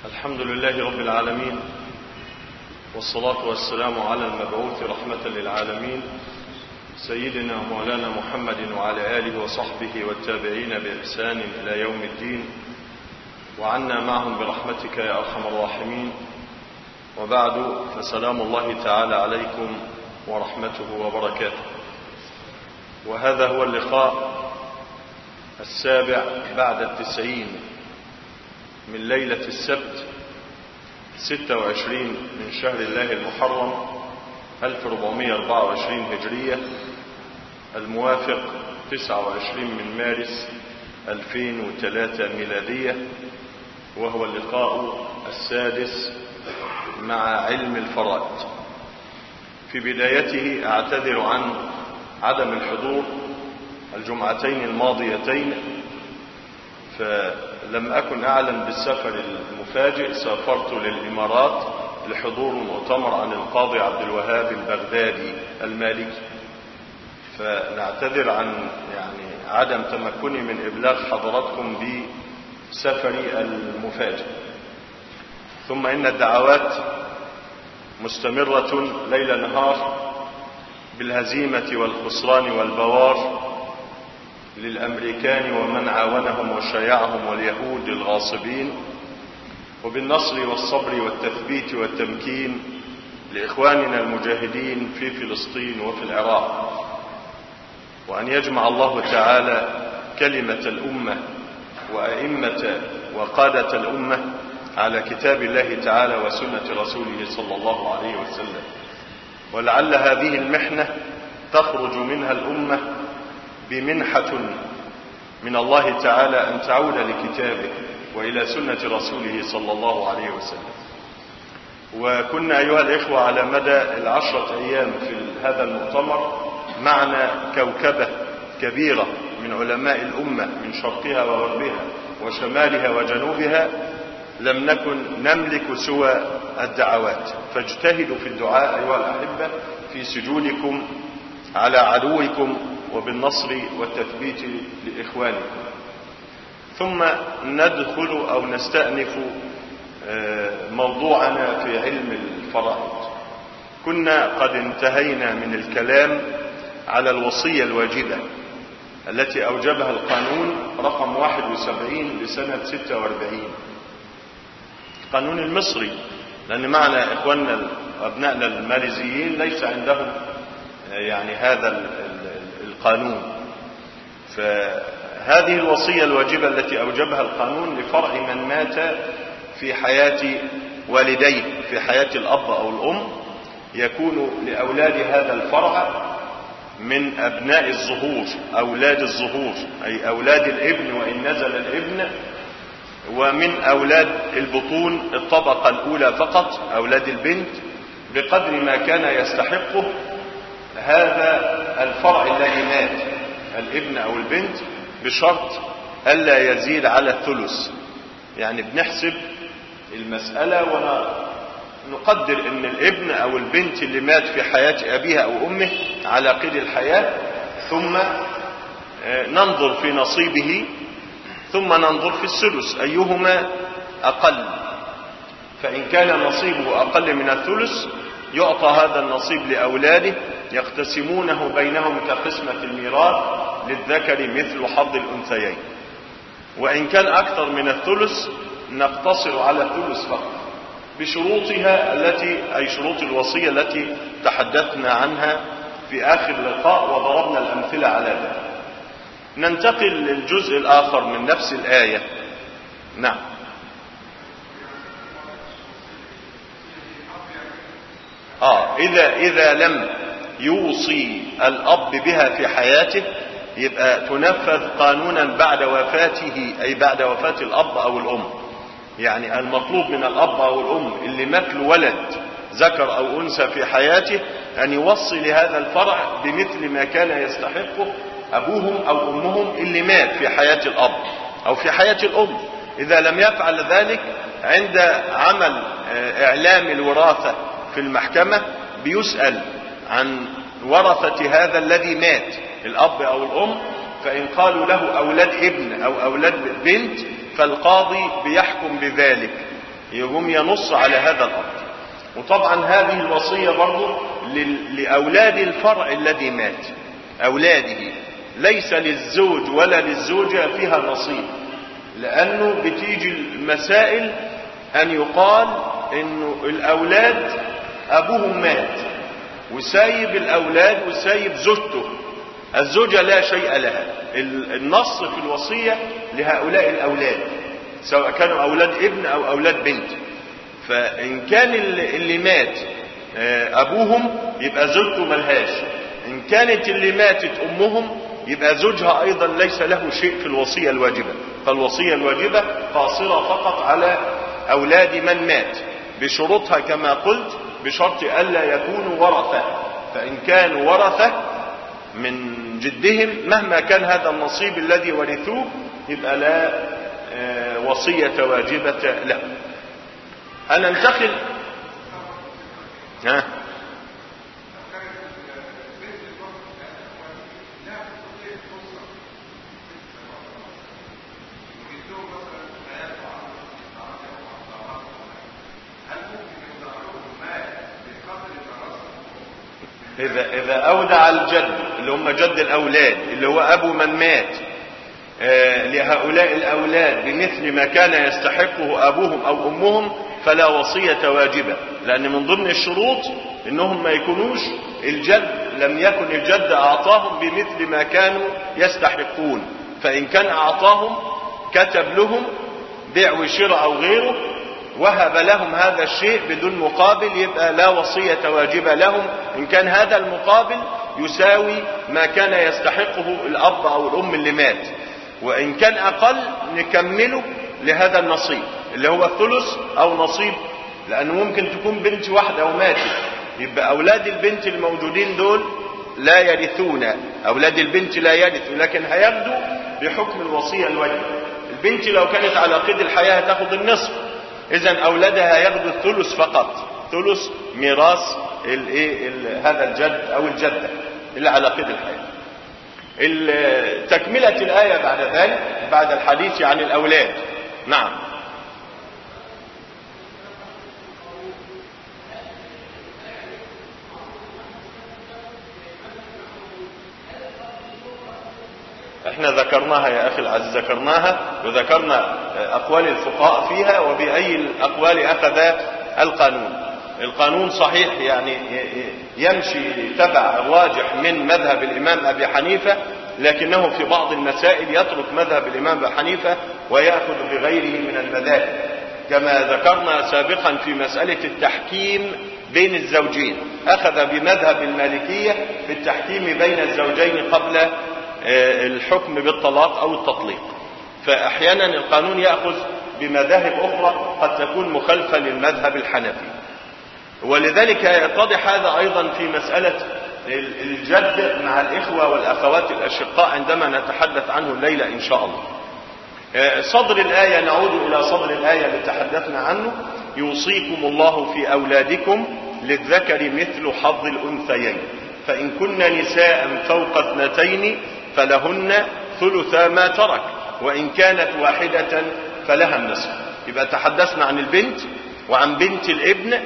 الحمد لله رب العالمين والصلاة والسلام على المبعوث رحمة للعالمين سيدنا مولانا محمد وعلى آله وصحبه والتابعين بإحسان إلى يوم الدين وعنا معهم برحمتك يا أرحم الراحمين وبعد فسلام الله تعالى عليكم ورحمته وبركاته وهذا هو اللقاء السابع بعد التسعين من ليلة السبت 26 من شهر الله المحرم 1424 هجرية الموافق 29 من مارس 2003 ميلادية وهو اللقاء السادس مع علم الفرائض في بدايته أعتذر عن عدم الحضور الجمعتين الماضيتين فلم أكن أعلم بالسفر المفاجئ سافرت للإمارات لحضور مؤتمر عن القاضي عبد الوهاب البغدادي المالكي فنعتذر عن يعني عدم تمكني من إبلاغ حضراتكم بسفري المفاجئ ثم إن الدعوات مستمرة ليل نهار بالهزيمة والخسران والبوار للأمريكان ومن عاونهم وشايعهم واليهود الغاصبين وبالنصر والصبر والتثبيت والتمكين لإخواننا المجاهدين في فلسطين وفي العراق وأن يجمع الله تعالى كلمة الأمة وأئمة وقادة الأمة على كتاب الله تعالى وسنة رسوله صلى الله عليه وسلم ولعل هذه المحنة تخرج منها الأمة بمنحة من الله تعالى أن تعود لكتابه وإلى سنة رسوله صلى الله عليه وسلم وكنا أيها الإخوة على مدى العشرة أيام في هذا المؤتمر معنا كوكبة كبيرة من علماء الأمة من شرقها وغربها وشمالها وجنوبها لم نكن نملك سوى الدعوات فاجتهدوا في الدعاء أيها الأحبة في سجودكم على عدوكم وبالنصر والتثبيت لإخوانكم ثم ندخل أو نستأنف موضوعنا في علم الفرائض كنا قد انتهينا من الكلام على الوصية الواجبة التي أوجبها القانون رقم 71 لسنة 46 القانون المصري لأن معنا إخواننا أبنائنا الماليزيين ليس عندهم يعني هذا القانون فهذه الوصية الواجبة التي أوجبها القانون لفرع من مات في حياة والديه في حياة الأب أو الأم يكون لأولاد هذا الفرع من أبناء الظهور أولاد الظهور أي أولاد الابن وإن نزل الابن ومن أولاد البطون الطبقة الأولى فقط أولاد البنت بقدر ما كان يستحقه هذا الفرع الذي مات الابن أو البنت بشرط ألا يزيد على الثلث يعني بنحسب المسألة ونقدر أن الابن أو البنت اللي مات في حياة أبيها أو أمه على قيد الحياة ثم ننظر في نصيبه ثم ننظر في الثلث أيهما أقل فإن كان نصيبه أقل من الثلث يعطى هذا النصيب لأولاده يقتسمونه بينهم كقسمة الميراث للذكر مثل حظ الأنثيين وإن كان أكثر من الثلث نقتصر على الثلث فقط بشروطها التي أي شروط الوصية التي تحدثنا عنها في آخر لقاء وضربنا الأمثلة على ذلك ننتقل للجزء الآخر من نفس الآية نعم آه إذا إذا لم يوصي الأب بها في حياته يبقى تنفذ قانونا بعد وفاته أي بعد وفاة الأب أو الأم يعني المطلوب من الأب أو الأم اللي مات له ولد ذكر أو أنثى في حياته أن يوصي لهذا الفرع بمثل ما كان يستحقه أبوهم أو أمهم اللي مات في حياة الأب أو في حياة الأم إذا لم يفعل ذلك عند عمل إعلام الوراثة في المحكمة بيسأل عن ورثة هذا الذي مات الأب أو الأم فإن قالوا له أولاد ابن أو أولاد بنت فالقاضي بيحكم بذلك يقوم ينص على هذا الأمر وطبعا هذه الوصية برضه لل- لأولاد الفرع الذي مات أولاده ليس للزوج ولا للزوجة فيها نصيب لأنه بتيجي المسائل أن يقال إنه الأولاد أبوهم مات وسايب الأولاد وسايب زوجته الزوجة لا شيء لها ال- النص في الوصية لهؤلاء الأولاد سواء كانوا أولاد ابن أو أولاد بنت فإن كان اللي اللي مات آه، أبوهم يبقى زوجته ملهاش إن كانت اللي ماتت أمهم يبقى زوجها أيضا ليس له شيء في الوصية الواجبة فالوصية الواجبة قاصرة فقط على أولاد من مات بشروطها كما قلت بشرط ألا يكونوا ورثة فإن كانوا ورثة من جدهم مهما كان هذا النصيب الذي ورثوه يبقى لا آه، وصية واجبة له هننتقل ها إذا إذا أودع الجد اللي هم جد الأولاد اللي هو أبو من مات آه، لهؤلاء الأولاد بمثل ما كان يستحقه أبوهم أو أمهم فلا وصية واجبة لأن من ضمن الشروط إنهم ما يكونوش الجد لم يكن الجد أعطاهم بمثل ما كانوا يستحقون فإن كان أعطاهم كتب لهم بيع وشراء أو غيره وهب لهم هذا الشيء بدون مقابل يبقى لا وصية واجبة لهم إن كان هذا المقابل يساوي ما كان يستحقه الأب أو الأم اللي مات وإن كان أقل نكمله لهذا النصيب اللي هو الثلث أو نصيب لأنه ممكن تكون بنت واحدة وماتت يبقى أولاد البنت الموجودين دول لا يرثون أولاد البنت لا يرثوا لكن هياخدوا بحكم الوصية الواجبة البنت لو كانت على قيد الحياة هتاخد النصف إذا أولادها ياخدوا الثلث فقط ثلث ميراث الايه ال- هذا الجد أو الجدة اللي على قيد الحياة ال- تكملة الآية بعد ذلك بعد الحديث عن الأولاد نعم احنا ذكرناها يا اخي العزيز ذكرناها وذكرنا اقوال الفقهاء فيها وباي الاقوال اخذ القانون القانون صحيح يعني يمشي تبع الراجح من مذهب الامام ابي حنيفه لكنه في بعض المسائل يترك مذهب الامام ابي حنيفه وياخذ بغيره من المذاهب كما ذكرنا سابقا في مساله التحكيم بين الزوجين اخذ بمذهب المالكيه في التحكيم بين الزوجين قبل الحكم بالطلاق او التطليق فاحيانا القانون ياخذ بمذاهب اخرى قد تكون مخالفه للمذهب الحنفي ولذلك يتضح هذا ايضا في مساله الجد مع الاخوه والاخوات الاشقاء عندما نتحدث عنه الليله ان شاء الله صدر الايه نعود الى صدر الايه التي تحدثنا عنه يوصيكم الله في اولادكم للذكر مثل حظ الانثيين فان كن نساء فوق اثنتين فلهن ثلثا ما ترك وإن كانت واحدة فلها النصف يبقى تحدثنا عن البنت وعن بنت الابن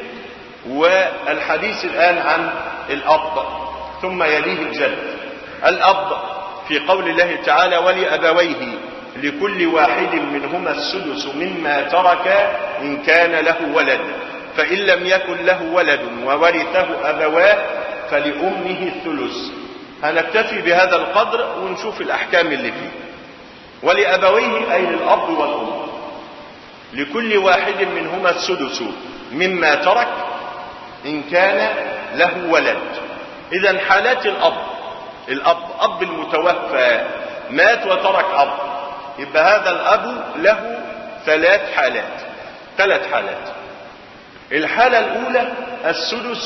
والحديث الآن عن الأب ثم يليه الجد الأب في قول الله تعالى ولأبويه لكل واحد منهما السدس مما ترك إن كان له ولد فإن لم يكن له ولد وورثه أبواه فلأمه الثلث هنكتفي بهذا القدر ونشوف الأحكام اللي فيه ولأبويه أي للأب والأم لكل واحد منهما السدس مما ترك إن كان له ولد إذا حالات الأب الأب أب المتوفى مات وترك أب يبقى هذا الأب له ثلاث حالات ثلاث حالات الحالة الأولى السدس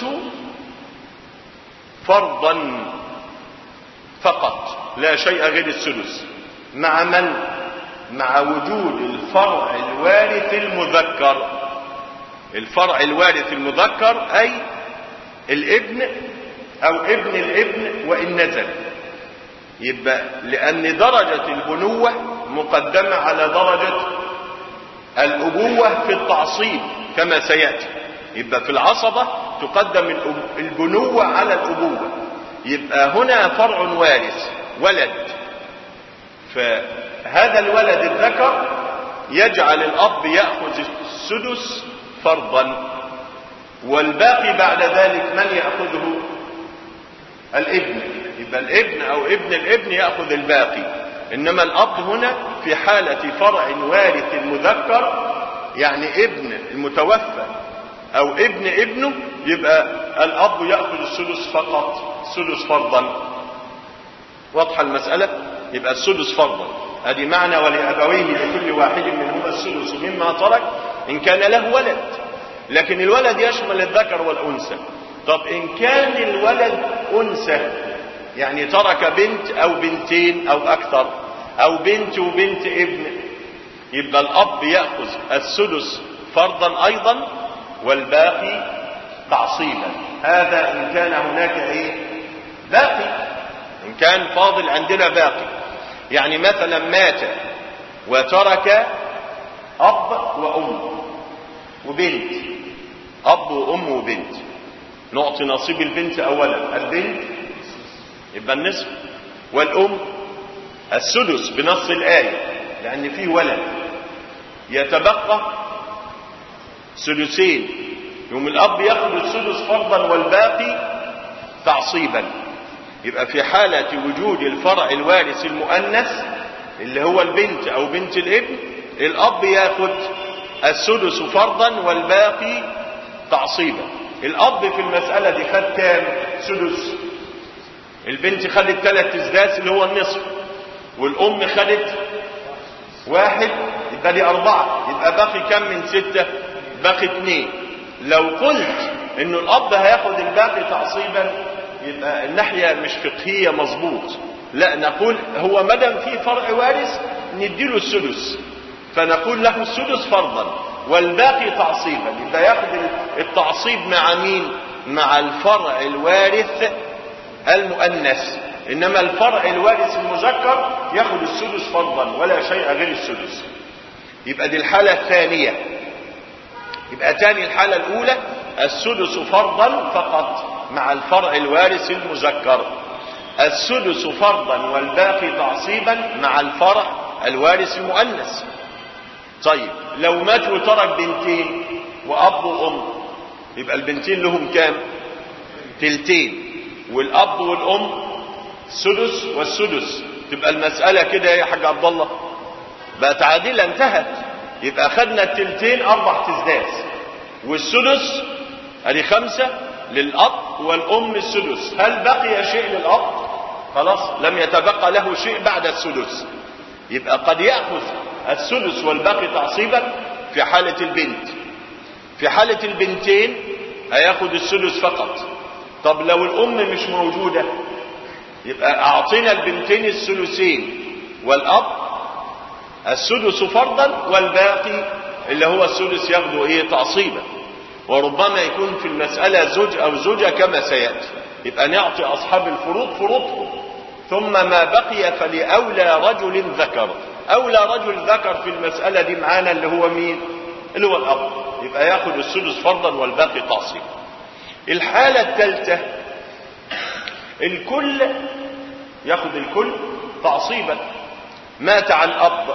فرضا فقط لا شيء غير السدس مع من مع وجود الفرع الوارث المذكر الفرع الوارث المذكر اي الابن او ابن الابن وان نزل يبقى لان درجة البنوة مقدمة على درجة الابوة في التعصيب كما سيأتي يبقى في العصبة تقدم البنوة على الأبوة يبقى هنا فرع وارث ولد فهذا الولد الذكر يجعل الأب يأخذ السدس فرضا والباقي بعد ذلك من يأخذه الابن يبقى الابن أو ابن الابن يأخذ الباقي إنما الأب هنا في حالة فرع وارث المذكر يعني ابن المتوفى أو ابن ابنه يبقى الأب يأخذ السدس فقط السدس فرضا واضحة المسألة يبقى السدس فرضا هذه معنى ولأبويه لكل واحد منهما السدس مما ترك إن كان له ولد لكن الولد يشمل الذكر والأنثى طب إن كان الولد أنثى يعني ترك بنت أو بنتين أو أكثر أو بنت وبنت ابن يبقى الأب يأخذ السدس فرضا أيضا والباقي تعصيبا هذا إن كان هناك إيه باقي إن كان فاضل عندنا باقي يعني مثلا مات وترك أب وأم وبنت أب وأم وبنت نعطي نصيب البنت أولا البنت يبقى النصف والأم السدس بنص الآية لأن فيه ولد يتبقى سدسين يوم الأب يأخذ السدس فرضا والباقي تعصيبا يبقى في حالة وجود الفرع الوارث المؤنث اللي هو البنت أو بنت الابن الأب يأخذ السدس فرضا والباقي تعصيبا الأب في المسألة دي خد كام سدس البنت خدت ثلاث اسداس اللي هو النصف والأم خدت واحد يبقى دي أربعة يبقى باقي كم من ستة باقي اثنين لو قلت انه الأب هياخد الباقي تعصيبا يبقى الناحية مش فقهية مظبوط لا نقول هو مدام في فرع وارث نديله السدس فنقول له السدس فرضا والباقي تعصيبا يبقى ياخد التعصيب مع مين مع الفرع الوارث المؤنث انما الفرع الوارث المذكر ياخد السدس فرضا ولا شيء غير السدس يبقى دي الحالة الثانية يبقى تاني الحالة الاولى السدس فرضا فقط مع الفرع الوارث المذكر السدس فرضا والباقي تعصيبا مع الفرع الوارث المؤنث طيب لو مات وترك بنتين واب وام يبقى البنتين لهم كام تلتين والاب والام سدس والسدس تبقى المسألة كده يا حاج عبد الله بقت عادلة انتهت يبقى خدنا التلتين اربع تزداس والسدس ادي خمسة للاب والام السدس هل بقي شيء للاب خلاص لم يتبقى له شيء بعد السدس يبقى قد يأخذ السدس والباقي تعصيبا في حالة البنت في حالة البنتين هياخد السدس فقط طب لو الام مش موجودة يبقى اعطينا البنتين الثلثين والاب السدس فرضا والباقي اللي هو السدس ياخده ايه تعصيبا وربما يكون في المسألة زوج او زوجة كما سيأتي يبقى نعطي اصحاب الفروض فروضهم ثم ما بقي فلأولى رجل ذكر اولى رجل ذكر في المسألة دي معانا اللي هو مين اللي هو الاب يبقى ياخد السدس فرضا والباقي تعصيبا الحالة الثالثة الكل ياخد الكل تعصيبا مات عن اب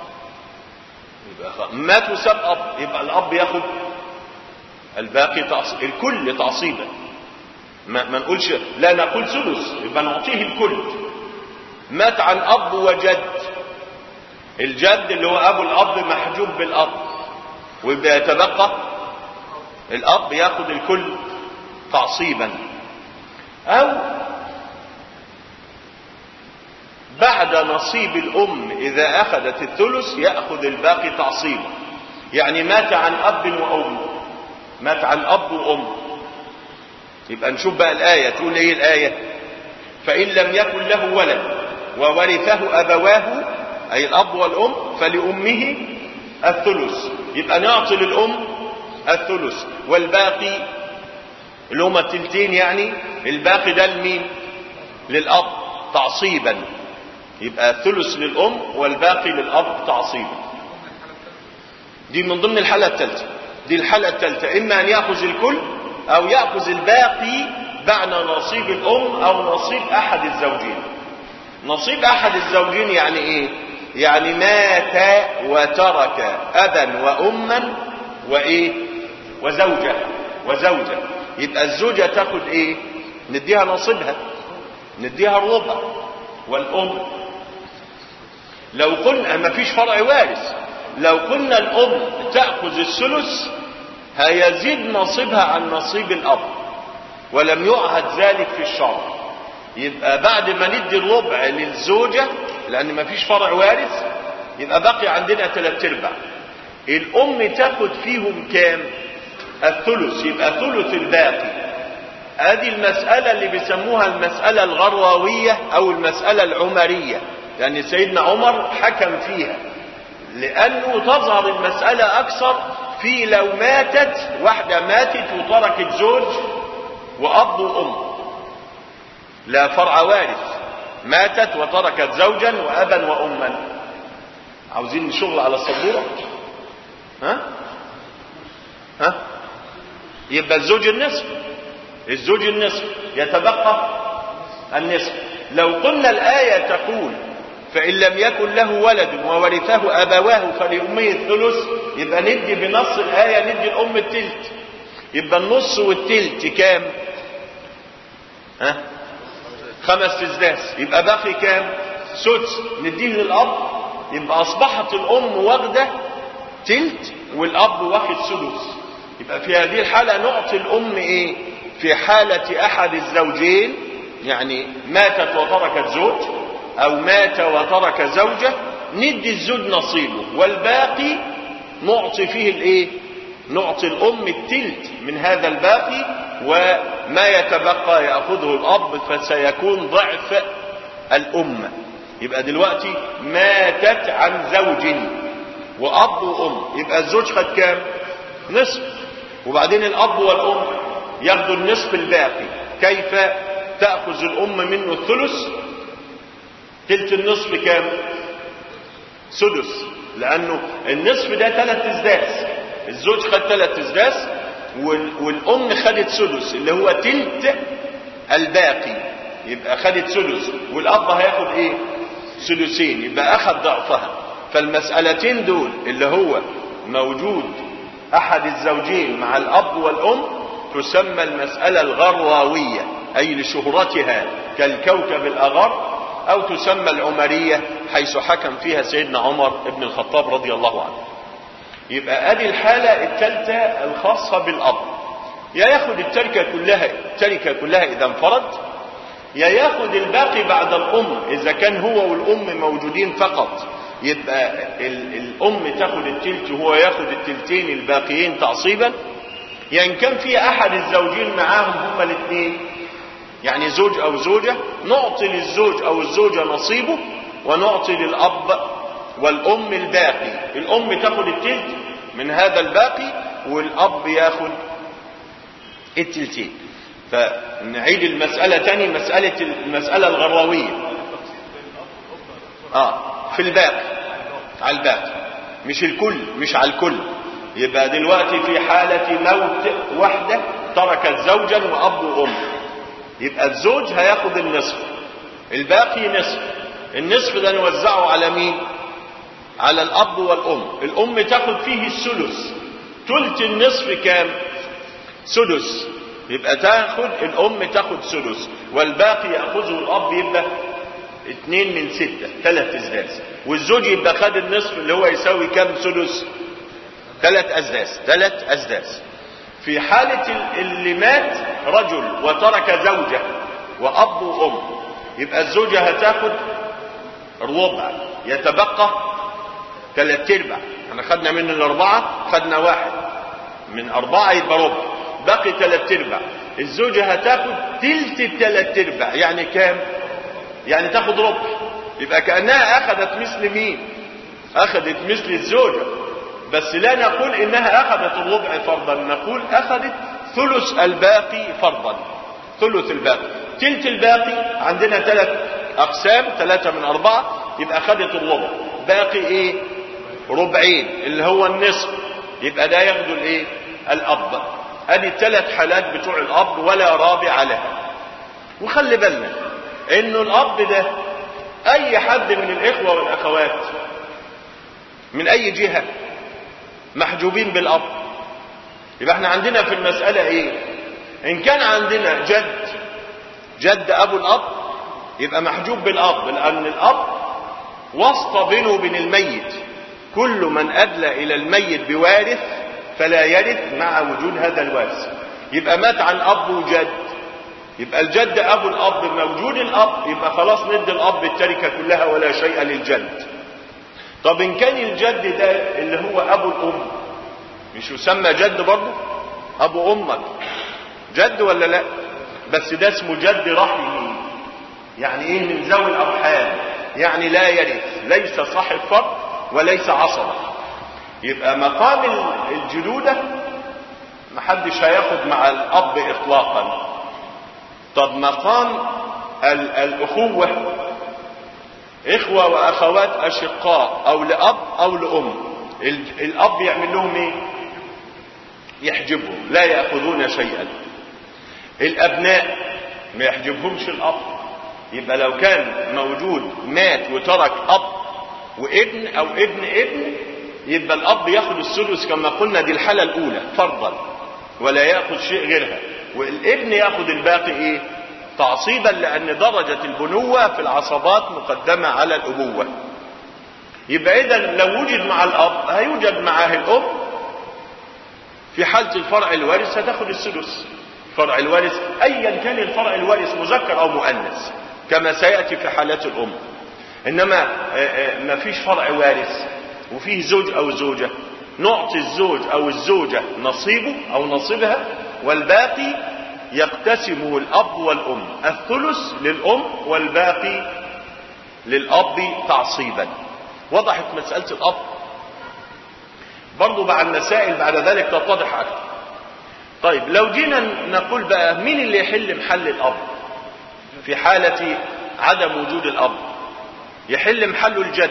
يبقى مات وساب اب يبقى الاب ياخد الباقي تعصيب الكل تعصيبا ما, ما نقولش لا نقول ثلث يبقى نعطيه الكل مات عن اب وجد الجد اللي هو ابو الاب محجوب بالاب ويبقى يتبقى الاب ياخد الكل تعصيبا او بعد نصيب الام اذا اخذت الثلث ياخذ الباقي تعصيبا يعني مات عن اب وام مات عن اب وام يبقى نشوف بقى الايه تقول ايه الايه فان لم يكن له ولد وورثه ابواه اي الاب والام فلامه الثلث يبقى نعطي للام الثلث والباقي اللي هما التلتين يعني الباقي ده لمين للاب تعصيبا يبقى ثلث للام والباقي للاب تعصيبا دي من ضمن الحالة الثالثة دي الحالة الثالثة إما أن يأخذ الكل أو يأخذ الباقي بعد نصيب الأم أو نصيب أحد الزوجين نصيب أحد الزوجين يعني إيه يعني مات وترك أبا وأما وإيه وزوجة وزوجة يبقى الزوجة تاخد إيه نديها نصيبها نديها الربع والأم لو قلنا ما فيش فرع وارث لو قلنا الأم تأخذ الثلث هيزيد نصيبها عن نصيب الأب ولم يعهد ذلك في الشرع يبقى بعد ما ندي الربع للزوجة لأن ما فيش فرع وارث يبقى باقي عندنا ثلاث ارباع الأم تاخد فيهم كام الثلث يبقى ثلث الباقي ادي المسألة اللي بيسموها المسألة الغروية او المسألة العمرية لان يعني سيدنا عمر حكم فيها لانه تظهر المسألة اكثر في لو ماتت واحدة ماتت وتركت زوج واب وام لا فرع وارث ماتت وتركت زوجا وابا واما عاوزين شغل على السبورة ها ها يبقى الزوج النصف الزوج النصف يتبقى النصف لو قلنا الآية تقول فإن لم يكن له ولد وورثه أبواه فلأمه الثلث يبقى ندي بنص الآية ندي الأم التلت يبقى النص والتلت كام ها خمس تزداس يبقى باقي كام سدس نديه للأب يبقى أصبحت الأم واخدة تلت والأب واخد سدس يبقى في هذه الحالة نعطي الأم إيه في حالة أحد الزوجين يعني ماتت وتركت زوج أو مات وترك زوجة ندي الزوج نصيبه والباقي نعطي فيه الإيه نعطي الأم التلت من هذا الباقي وما يتبقى يأخذه الأب فسيكون ضعف الأم يبقى دلوقتي ماتت عن زوج وأب وأم يبقى الزوج خد كام نصف وبعدين الأب والأم ياخدوا النصف الباقي كيف تأخذ الأم منه الثلث تلت النصف كام سدس لأنه النصف ده ثلاث ازداس الزوج خد ثلاث ازداس والأم خدت سدس اللي هو تلت الباقي يبقى خدت سدس والأب هياخد ايه سدسين يبقى أخذ ضعفها فالمسألتين دول اللي هو موجود أحد الزوجين مع الأب والأم تسمى المسألة الغراوية أي لشهرتها كالكوكب الأغر أو تسمى العمرية حيث حكم فيها سيدنا عمر بن الخطاب رضي الله عنه يبقى ادي الحالة الثالثة الخاصة بالأب يا ياخد التركة كلها التركة كلها إذا انفرد يا ياخد الباقي بعد الأم إذا كان هو والأم موجودين فقط يبقى ال الأم تاخد التلت وهو ياخد التلتين الباقيين تعصيبا يعني كان في أحد الزوجين معاهم هما الاثنين يعني زوج أو زوجة نعطي للزوج أو الزوجة نصيبه ونعطي للأب والأم الباقي الأم تاخد التلت من هذا الباقي والأب ياخد التلتين فنعيد المسألة تاني مسألة المسألة الغراوية اه في الباقي على الباقي مش الكل مش على الكل يبقى دلوقتي في حالة موت واحدة تركت زوجا وأب وأم يبقى الزوج هياخد النصف الباقي نصف النصف ده نوزعه على مين على الأب والأم الأم تاخد فيه الثلث تلت النصف كام سدس يبقى تاخد الأم تاخد سدس والباقي يأخذه الأب يبقى اتنين من ستة ثلاث أسداس والزوج يبقى خد النصف اللي هو يساوي كام سدس ثلاث أسداس ثلاث أسداس في حالة اللي مات رجل وترك زوجة وأب وأم يبقى الزوجة هتاخد الربع يتبقى ثلاث ارباع احنا خدنا من الأربعة خدنا واحد من أربعة يبقى ربع باقي ثلاث ارباع الزوجة هتاخد تلت الثلاث ارباع يعني كام يعني تاخد ربع يبقى كأنها أخذت مثل مين أخذت مثل الزوجة بس لا نقول إنها أخذت الربع فرضا نقول أخذت ثلث الباقي فرضا ثلث الباقي تلت الباقي عندنا ثلاث أقسام ثلاثة من أربعة يبقى أخذت الربع باقي إيه ربعين اللي هو النصف يبقى ده ياخدوا الايه الاب ادي الثلاث حالات بتوع الاب ولا رابع لها وخلي بالنا انه الاب ده اي حد من الاخوه والاخوات من اي جهه محجوبين بالاب يبقى احنا عندنا في المساله ايه ان كان عندنا جد جد ابو الاب يبقى محجوب بالاب لان الاب واسطه بينه وبين الميت كل من ادلى الى الميت بوارث فلا يرث مع وجود هذا الوارث يبقى مات عن اب وجد يبقى الجد ابو الاب موجود الاب يبقى خلاص ندي الاب التركه كلها ولا شيء للجد طب ان كان الجد ده اللي هو ابو الام مش يسمى جد برضه ابو امك جد ولا لا بس ده اسمه جد رحمي يعني ايه من ذوي الارحام يعني لا يرث ليس صاحب فرد وليس عصبه يبقى مقام الجدوده محدش هياخد مع الاب اطلاقا طب مقام الاخوه اخوه واخوات اشقاء او لاب او لام الاب يعمل لهم ايه يحجبهم لا ياخذون شيئا الابناء ما يحجبهمش الاب يبقى لو كان موجود مات وترك اب وابن او ابن ابن يبقى الاب ياخد الثلث كما قلنا دي الحاله الاولى فرضا ولا ياخذ شيء غيرها والابن ياخد الباقي ايه تعصيبا لان درجه البنوه في العصبات مقدمه على الابوه يبقى اذا لو وجد مع الاب هيوجد معاه الام في حاله الفرع الوارث هتاخد الثلث فرع الوارث ايا كان الفرع الوارث مذكر او مؤنث كما سياتي في حالات الام انما ما فيش فرع وارث وفيه زوج او زوجه نعطي الزوج او الزوجه نصيبه او نصيبها والباقي يقتسمه الاب والام الثلث للام والباقي للاب تعصيبا وضحت مساله الاب برضو مع المسائل بعد ذلك تتضح اكثر طيب لو جينا نقول بقى مين اللي يحل محل الاب في حالة عدم وجود الاب يحل محله الجد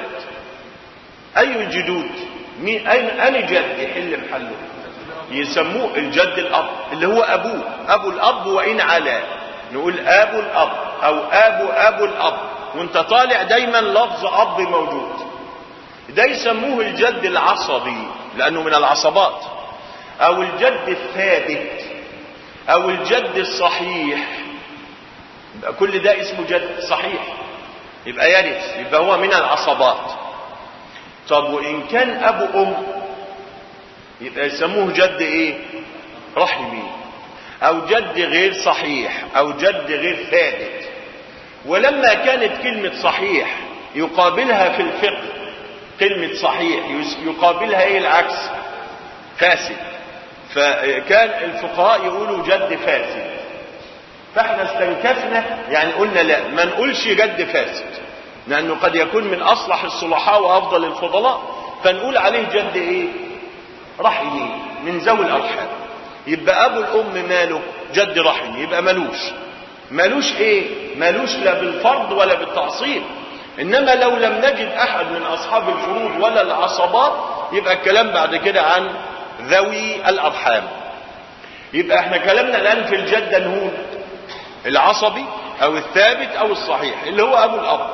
اي الجدود مين اين اني جد يحل محله يسموه الجد الاب اللي هو ابوه ابو الاب وان على نقول ابو الاب او ابو ابو الاب وانت طالع دايما لفظ اب موجود ده يسموه الجد العصبي لانه من العصبات او الجد الثابت او الجد الصحيح يبقى كل ده اسمه جد صحيح يبقى يرث يبقى هو من العصبات طب وان كان ابو ام يبقى يسموه جد ايه رحمي او جد غير صحيح او جد غير ثابت ولما كانت كلمة صحيح يقابلها في الفقه كلمة صحيح يقابلها ايه العكس فاسد فكان الفقهاء يقولوا جد فاسد فاحنا استنكفنا يعني قلنا لا ما نقولش جد فاسد لانه قد يكون من اصلح الصلحاء وافضل الفضلاء فنقول عليه جد ايه رحمي من ذوي الارحام يبقى ابو الام ماله جد رحمي يبقى ملوش ملوش ايه ملوش لا بالفرض ولا بالتعصيب انما لو لم نجد احد من اصحاب الفروض ولا العصبات يبقى الكلام بعد كده عن ذوي الارحام يبقى احنا كلامنا الان في الجد نقول العصبي او الثابت او الصحيح اللي هو ابو الاب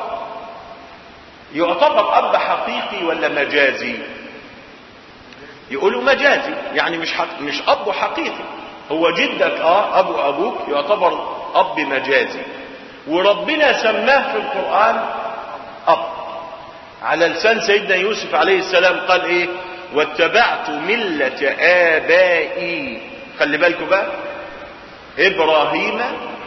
يعتبر اب حقيقي ولا مجازي يقولوا مجازي يعني مش حق مش اب حقيقي هو جدك اه ابو ابوك يعتبر اب مجازي وربنا سماه في القران اب على لسان سيدنا يوسف عليه السلام قال ايه واتبعت ملة آبائي خلي بالكم بقى إبراهيم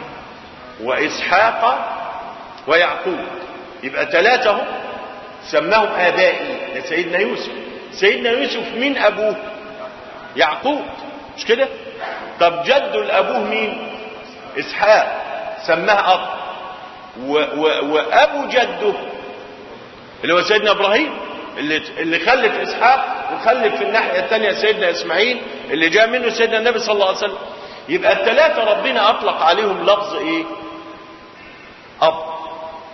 وإسحاق ويعقوب يبقى ثلاثة سماهم آبائي لسيدنا يوسف سيدنا يوسف مين أبوه يعقوب مش كده طب جد الأبوه مين إسحاق سماه أب و و وأبو جده اللي هو سيدنا إبراهيم اللي اللي خلف اسحاق وخلف في الناحيه الثانيه سيدنا اسماعيل اللي جاء منه سيدنا النبي صلى الله عليه وسلم يبقى الثلاثه ربنا اطلق عليهم لفظ ايه اب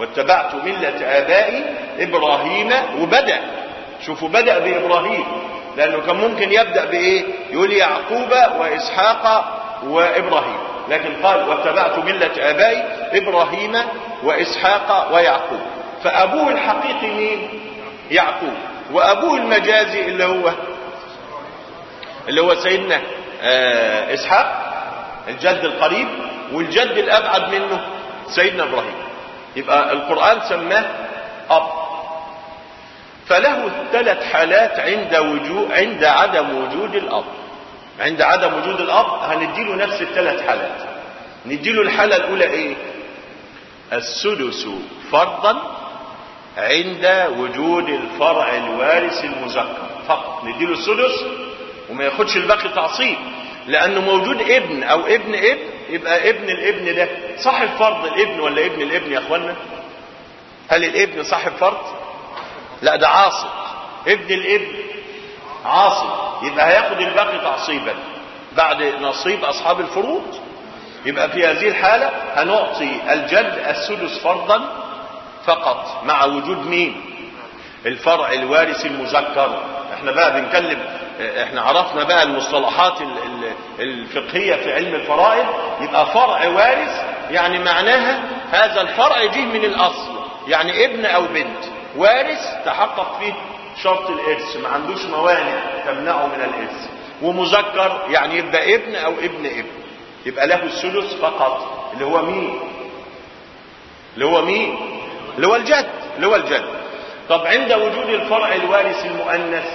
واتبعت مله ابائي ابراهيم وبدا شوفوا بدا بابراهيم لانه كان ممكن يبدا بايه يقول يعقوب واسحاق وابراهيم لكن قال واتبعت مله ابائي ابراهيم واسحاق ويعقوب فابوه الحقيقي مين يعقوب وابوه المجازي اللي هو اللي هو سيدنا آه اسحاق الجد القريب والجد الابعد منه سيدنا ابراهيم يبقى القران سماه اب فله ثلاث حالات عند وجود عند عدم وجود الاب عند عدم وجود الاب هنديله نفس الثلاث حالات نديله الحاله الاولى ايه السدس فرضا عند وجود الفرع الوارث المذكر فقط نديله السدس وما ياخدش الباقي تعصيب لانه موجود ابن او ابن ابن يبقى ابن الابن ده صاحب فرض الابن ولا ابن الابن يا اخوانا هل الابن صاحب فرض لا ده عاصب ابن الابن عاصب يبقى هياخد الباقي تعصيبا بعد نصيب اصحاب الفروض يبقى في هذه الحالة هنعطي الجد السدس فرضا فقط مع وجود مين الفرع الوارث المذكر احنا بقى بنكلم احنا عرفنا بقى المصطلحات الفقهية في علم الفرائض يبقى فرع وارث يعني معناها هذا الفرع جه من الاصل يعني ابن او بنت وارث تحقق فيه شرط الارث ما عندوش موانع تمنعه من الارث ومذكر يعني يبقى ابن او ابن ابن يبقى له الثلث فقط اللي هو مين اللي هو مين اللي هو الجد اللي هو الجد طب عند وجود الفرع الوارث المؤنث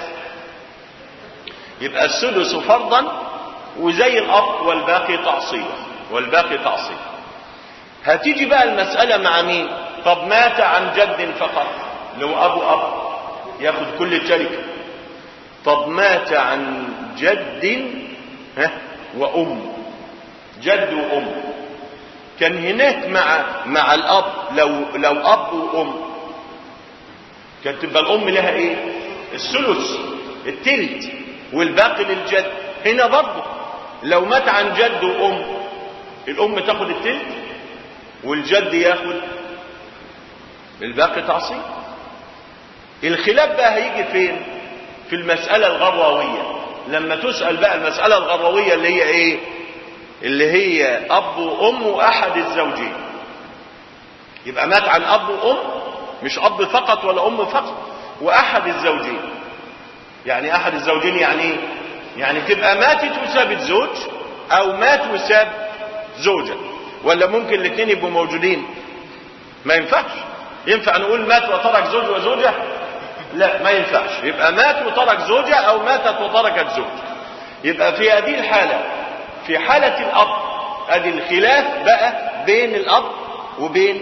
يبقى الثلث فرضا وزي الاب والباقي تعصيبا والباقي تعصيبا هتيجي بقى المسألة مع مين طب مات عن جد فقط لو ابو اب ياخد كل التركة طب مات عن جد ها وام جد وام كان هناك مع مع الاب لو لو اب وام كانت تبقى الام لها ايه الثلث التلت والباقي للجد هنا برضه لو مات عن جد وام الام تاخد التلت والجد ياخد الباقي تعصيب الخلاف بقى هيجي فين في المسألة الغروية لما تسأل بقى المسألة الغروية اللي هي ايه اللي هي اب وام واحد الزوجين يبقى مات عن اب وام مش اب فقط ولا ام فقط واحد الزوجين يعني احد الزوجين يعني ايه يعني تبقى ماتت وسابت زوج او مات وساب زوجة ولا ممكن الاثنين يبقوا موجودين ما ينفعش ينفع نقول مات وترك زوج وزوجة لا ما ينفعش يبقى مات وترك زوجة او ماتت وتركت زوج يبقى في هذه الحالة في حالة الاب ادي الخلاف بقى بين الاب وبين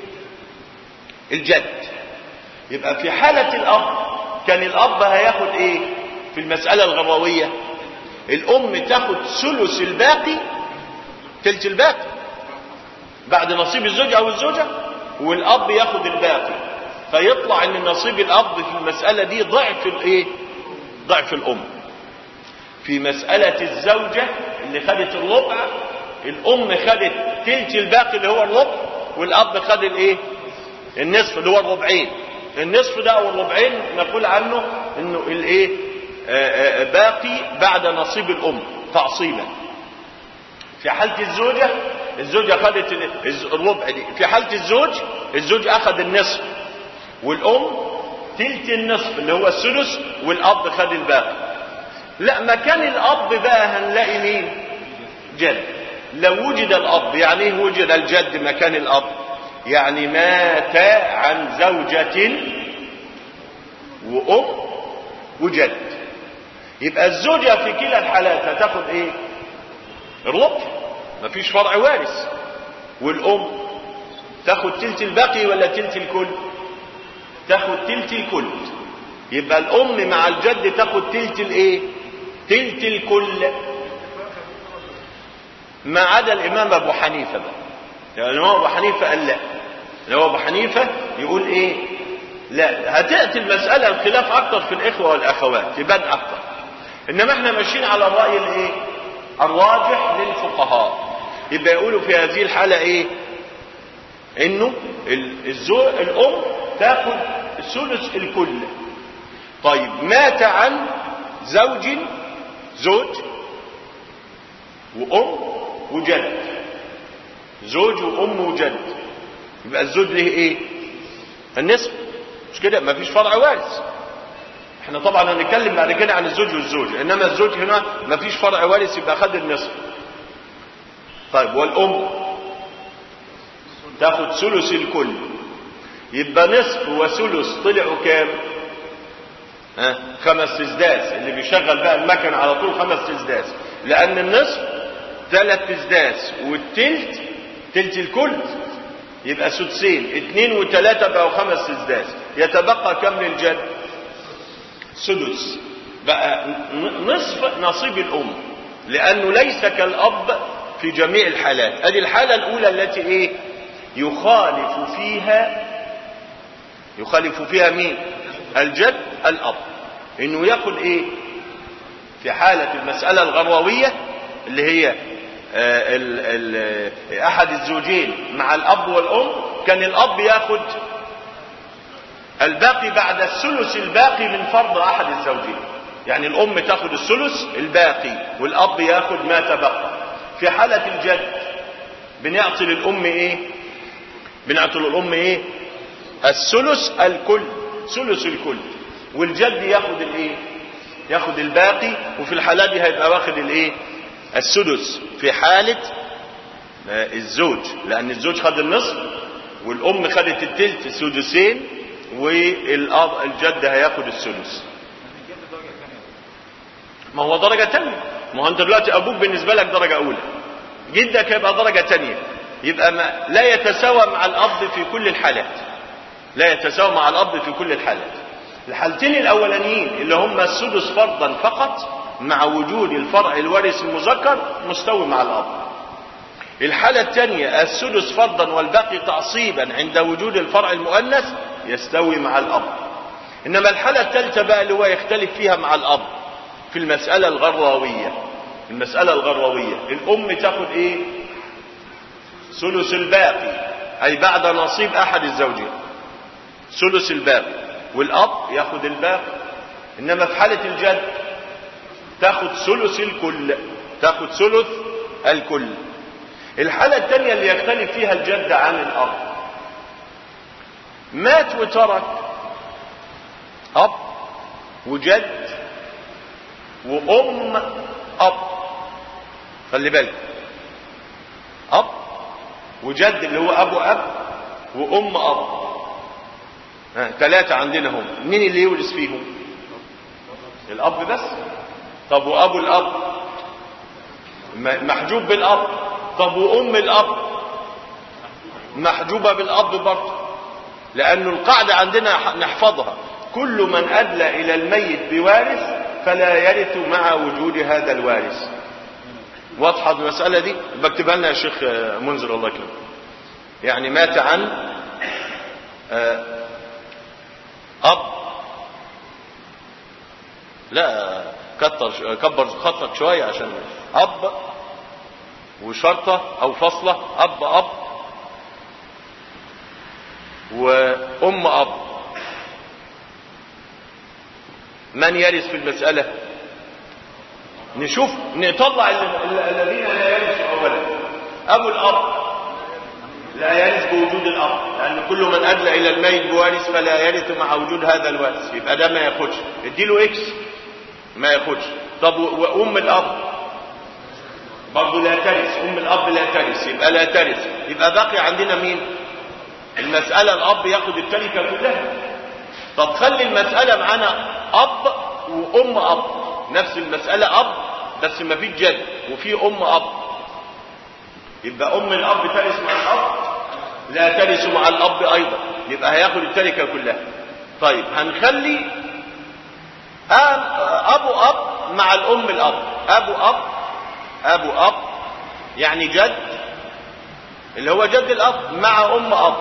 الجد يبقى في حالة الاب كان الاب هياخد ايه في المسألة الغروية الام تاخد ثلث الباقي تلت الباقي بعد نصيب الزوج او الزوجة والاب ياخد الباقي فيطلع ان نصيب الاب في المسألة دي ضعف الايه ضعف الام في مسألة الزوجة اللي خدت الربع الام خدت تلت الباقي اللي هو الربع والاب خد الايه النصف اللي هو الربعين النصف ده او الربعين نقول عنه انه الايه باقي بعد نصيب الام تعصيبا في حالة الزوجة الزوجة خدت الربع دي في حالة الزوج الزوج اخذ النصف والام تلت النصف اللي هو الثلث والاب خد الباقي لا مكان الاب بقى هنلاقي مين جد لو وجد الاب يعني ايه وجد الجد مكان الاب يعني مات عن زوجة وام وجد يبقى الزوجة في كلا الحالات هتاخد ايه الربع مفيش فرع وارث والام تاخد تلت الباقي ولا تلت الكل تاخد تلت الكل يبقى الام مع الجد تاخد تلت الايه تلت الكل ما عدا الامام ابو حنيفه بقى يعني الامام ابو حنيفه قال لا الامام ابو حنيفه يقول ايه لا هتاتي المساله الخلاف اكتر في الاخوه والاخوات يبان اكتر انما احنا ماشيين على الراي الايه الراجح للفقهاء يبقى يقولوا في هذه الحاله ايه انه الزوج الام تاخد ثلث الكل طيب مات عن زوج زوج وأم وجد زوج وأم وجد يبقى الزوج له إيه النصف مش كده مفيش فرع وارث احنا طبعا هنتكلم بعد كده عن الزوج والزوج انما الزوج هنا مفيش فرع وارث يبقى خد النصف طيب والام تاخد ثلث الكل يبقى نصف وثلث طلعوا كام ها خمس اسداس اللي بيشغل بقى المكن على طول خمس اسداس لان النصف ثلاث اسداس والتلت تلت الكل يبقى سدسين اتنين وتلاتة بقوا خمس اسداس يتبقى كم للجد سدس بقى نصف نصيب الام لانه ليس كالاب في جميع الحالات ادي الحالة الاولى التي ايه يخالف فيها يخالف فيها مين الجد الاب انه ياخد ايه في حالة المسألة الغروية اللي هي آه ال ال احد الزوجين مع الاب والام كان الاب ياخد الباقي بعد الثلث الباقي من فرض احد الزوجين يعني الام تاخد الثلث الباقي والاب ياخد ما تبقى في حالة الجد بنعطي للام ايه بنعطي للام ايه الثلث الكل ثلث الكل والجد ياخد الايه ياخد الباقي وفي الحالة دي هيبقى واخد الايه السدس في حالة الزوج لان الزوج خد النصف والام خدت التلت السدسين والاب الجد هياخد الثلث ما هو درجة تانية ما هو انت دلوقتي ابوك بالنسبة لك درجة اولى جدك هيبقى درجة تانية يبقى ما لا يتساوى مع الاب في كل الحالات لا يتساوى مع الاب في كل الحالات الحالتين الاولانيين اللي هم السدس فرضا فقط مع وجود الفرع الوارث المذكر مستوي مع الاب الحالة الثانية السدس فرضا والباقي تعصيبا عند وجود الفرع المؤنث يستوي مع الاب انما الحالة الثالثة بقى اللي هو يختلف فيها مع الاب في المسألة الغراوية المسألة الغراوية الام تاخد ايه ثلث الباقي اي بعد نصيب احد الزوجين ثلث الباقي والاب ياخد الباقي انما في حالة الجد تاخد ثلث الكل تاخد ثلث الكل الحالة الثانية اللي يختلف فيها الجد عن الاب مات وترك اب وجد وام اب خلي بالك اب وجد اللي هو ابو اب وام اب ثلاثة عندنا هم مين اللي يورث فيهم الاب بس طب وابو الاب محجوب بالاب طب وام الاب محجوبة بالاب برضه لأن القاعدة عندنا نحفظها كل من أدلى إلى الميت بوارث فلا يرث مع وجود هذا الوارث واضحة المسألة دي بكتبها لنا يا شيخ منذر الله يكرمك يعني مات عن أب لا كتر كبر خطك شوية عشان أب وشرطة أو فصلة أب أب وأم أب من يرث في المسألة نشوف نطلع الذين لا يرثوا أولا أبو الأب لا يرث بوجود الأب لأن كل من أدلى إلى الميت بوارث فلا يرث مع وجود هذا الوارث يبقى ده ما ياخدش اديله إكس ما ياخدش طب وأم الأب برضه لا ترث أم الأب لا ترث يبقى لا ترث يبقى باقي عندنا مين المسألة الأب ياخد التركة كلها طب خلي المسألة معانا أب وأم أب نفس المسألة أب بس ما فيش جد وفي أم أب يبقى أم الأب ترث مع الأب لا ترث مع الأب أيضا يبقى هياخد التركة كلها طيب هنخلي أبو أب مع الأم الأب أبو أب أبو أب يعني جد اللي هو جد الأب مع أم أب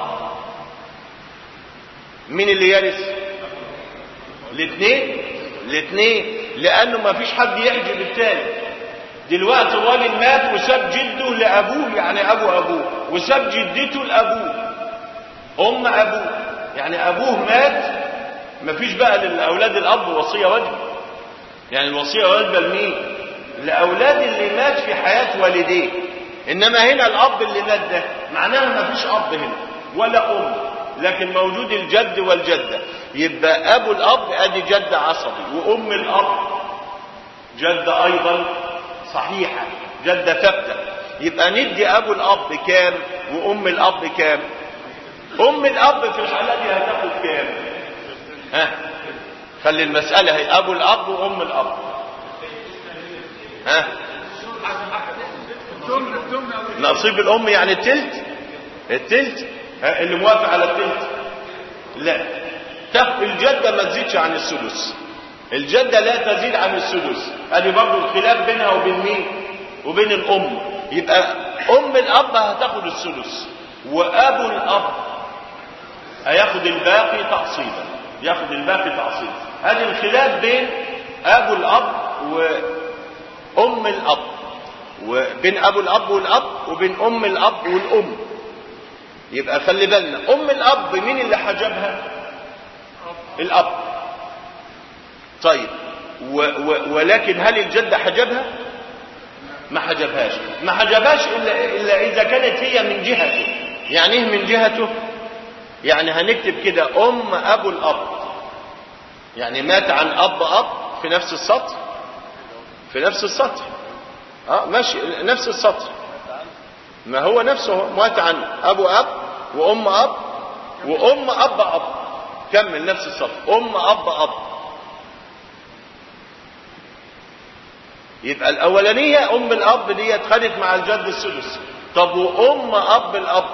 مين اللي يرث الاثنين الاثنين لانه ما فيش حد يحجب التاني دلوقتي الراجل مات وساب جده لابوه يعني ابو ابوه وساب جدته لابوه ام ابوه يعني ابوه مات ما فيش بقى للاولاد الاب وصيه وجه يعني الوصية واجبة لمين لأولاد اللي مات في حياة والديه إنما هنا الأب اللي مات ده معناها ما فيش أب هنا ولا أم لكن موجود الجد والجدة يبقى أبو الأب أدي جد عصبي وأم الأب جدة أيضا صحيحة جدة ثابتة يبقى ندي أبو الأب كام وأم الأب كام أم الأب في الحالة دي هتاخد كام ها خلي المسألة هي أبو الأب وأم الأب ها نصيب الأم يعني التلت التلت ها اللي موافق على التلت لا تف الجدة ما تزيدش عن السدس الجدة لا تزيد عن السدس ادي برضه الخلاف بينها وبين مين وبين الأم يبقى أم الأب هتاخد السدس وأبو الأب هياخد الباقي تعصيبا ياخد الباقي تعصيبا ادي الخلاف بين أبو الأب وأم الأب وبين أبو الأب والأب وبين أم الأب والأم يبقى خلي بالنا أم الأب مين اللي حجبها الأب طيب و و ولكن هل الجدة حجبها ما حجبهاش ما حجبهاش إلا, إلا إذا كانت هي من جهته يعني إيه من جهته يعني هنكتب كده أم أبو الأب يعني مات عن أب أب في نفس السطر في نفس السطر اه ماشي نفس السطر ما هو نفسه مات عن ابو اب وام اب وام اب اب كمل نفس السطر ام اب اب يبقى الاولانيه ام الاب دي خدت مع الجد السدس طب وام اب الاب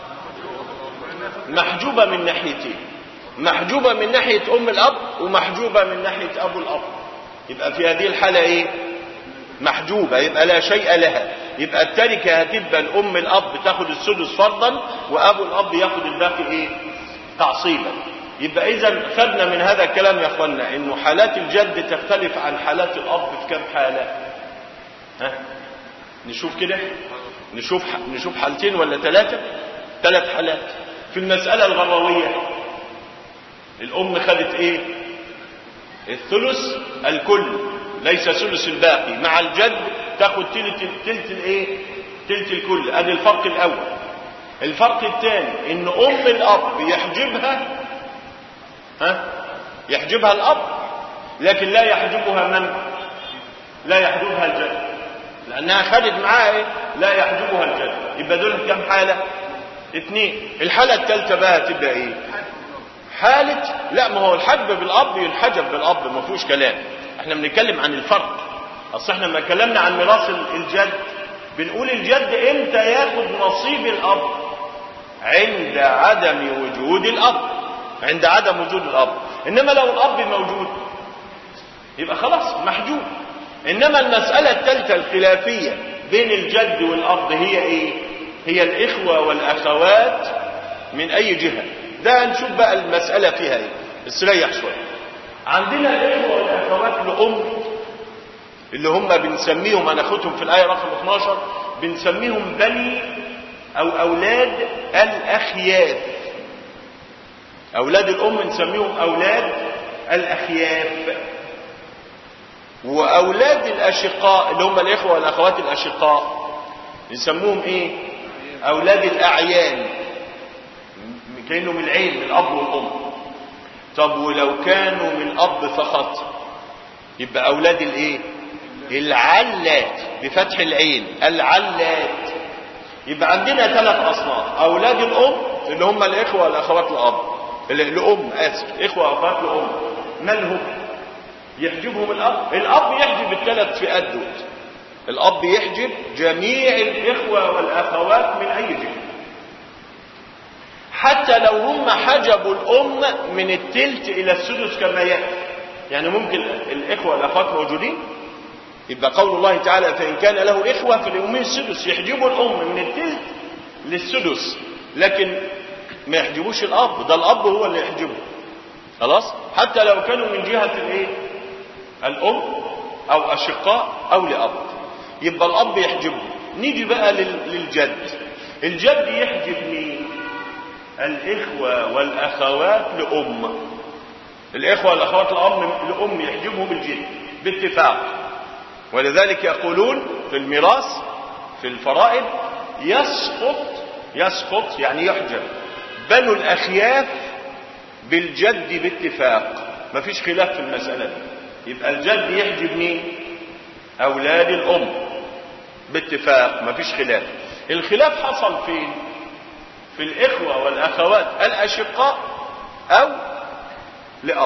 محجوبه من ناحيتين محجوبه من ناحيه ام الاب ومحجوبه من ناحيه ابو الاب يبقى في هذه الحاله ايه محجوبة يبقى لا شيء لها يبقى التركة هتبقى الأم الأب تاخد السدس فرضا وأبو الأب ياخد الباقي إيه تعصيبا يبقى إذا خدنا من هذا الكلام يا أخوانا إنه حالات الجد تختلف عن حالات الأب في كم حالة ها نشوف كده نشوف نشوف حالتين ولا ثلاثة ثلاث حالات في المسألة الغروية الأم خدت إيه الثلث الكل ليس ثلث الباقي مع الجد تاخد تلت تلت الايه تلت الكل ادي الفرق الاول الفرق الثاني ان ام الاب يحجبها ها يحجبها الاب لكن لا يحجبها من لا يحجبها الجد لانها خدت معاها ايه لا يحجبها الجد يبقى دول كم حاله اثنين الحاله الثالثه بقى تبقى ايه حاله لا ما هو الحجب بالاب ينحجب بالاب ما فيهوش كلام احنا بنتكلم عن الفرق اصل احنا لما اتكلمنا عن ميراث الجد بنقول الجد امتى ياخد نصيب الاب عند عدم وجود الاب عند عدم وجود الاب انما لو الاب موجود يبقى خلاص محجوب انما المسألة الثالثة الخلافية بين الجد والاب هي ايه هي الاخوة والاخوات من اي جهة ده هنشوف بقى المسألة فيها ايه استريح شوية عندنا الاخوة والاخوات لأم اللي هم بنسميهم هناخدهم في الآية رقم 12 بنسميهم بني أو أولاد الأخياف أولاد الأم نسميهم أولاد الأخياف وأولاد الأشقاء اللي هم الإخوة والأخوات الأشقاء نسموهم إيه؟ أولاد الأعيان كأنه من العين من الأب والأم طب ولو كانوا من أب فقط يبقى أولاد الإيه؟ العلات بفتح العين العلات يبقى عندنا ثلاث أصناف أولاد الأم اللي هم الإخوة والأخوات الأب الأم آسف إخوة وأخوات الأم من هم؟ يحجبهم الأب الأب يحجب الثلاث فئات دول الأب يحجب جميع الإخوة والأخوات من أي جهة حتى لو هم حجبوا الأم من التلت إلى السدس كما يأتي يعني ممكن الإخوة والأخوات موجودين يبقى قول الله تعالى فإن كان له إخوة فلأمه السدس يحجبوا الأم من التلت للسدس لكن ما يحجبوش الأب ده الأب هو اللي يحجبه خلاص حتى لو كانوا من جهة الإيه الأم أو أشقاء أو لأب يبقى الأب يحجبه نيجي بقى للجد الجد يحجب مين الإخوة والأخوات لأم الإخوة والأخوات الأم لأم يحجبهم الجد باتفاق ولذلك يقولون في الميراث في الفرائض يسقط يسقط يعني يحجب بنو الأخياف بالجد باتفاق مفيش خلاف في المسألة دي يبقى الجد يحجب مين أولاد الأم باتفاق مفيش خلاف الخلاف حصل فين في الإخوة والأخوات الأشقاء أو لأب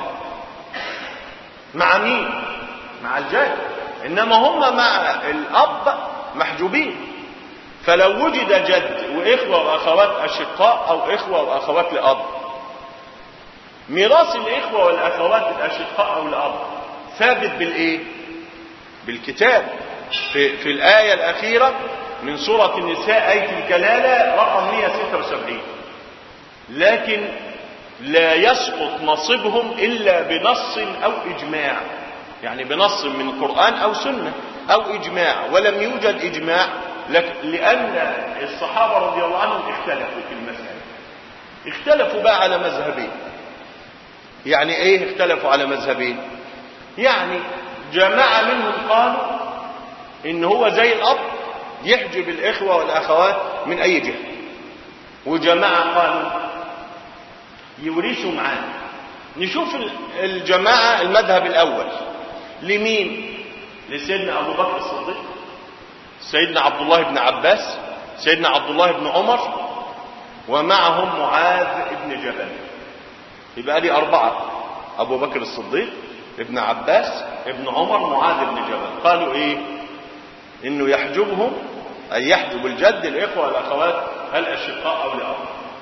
مع مين مع الجد إنما هم مع الأب محجوبين فلو وجد جد وإخوة وأخوات أشقاء أو إخوة وأخوات لأب ميراث الإخوة والأخوات الأشقاء أو الأب ثابت بالإيه بالكتاب في, في الآية الأخيرة من سورة النساء آية الكلالة رقم 176 لكن لا يسقط نصيبهم إلا بنص أو إجماع يعني بنص من القرآن أو سنة أو إجماع ولم يوجد إجماع لأن الصحابة رضي الله عنهم اختلفوا في المسألة اختلفوا بقى على مذهبين يعني ايه اختلفوا على مذهبين يعني جماعة منهم قالوا ان هو زي الاب يحجب الاخوة والاخوات من اي جهة وجماعة قالوا يورثوا معاه نشوف الجماعة المذهب الاول لمين لسيدنا ابو بكر الصديق سيدنا عبد الله بن عباس سيدنا عبد الله بن عمر ومعهم معاذ بن جبل يبقى لي أربعة أبو بكر الصديق ابن عباس ابن عمر معاذ بن جبل قالوا إيه إنه يحجبهم أي يحجب الجد الإخوة والأخوات الأشقاء أو الأب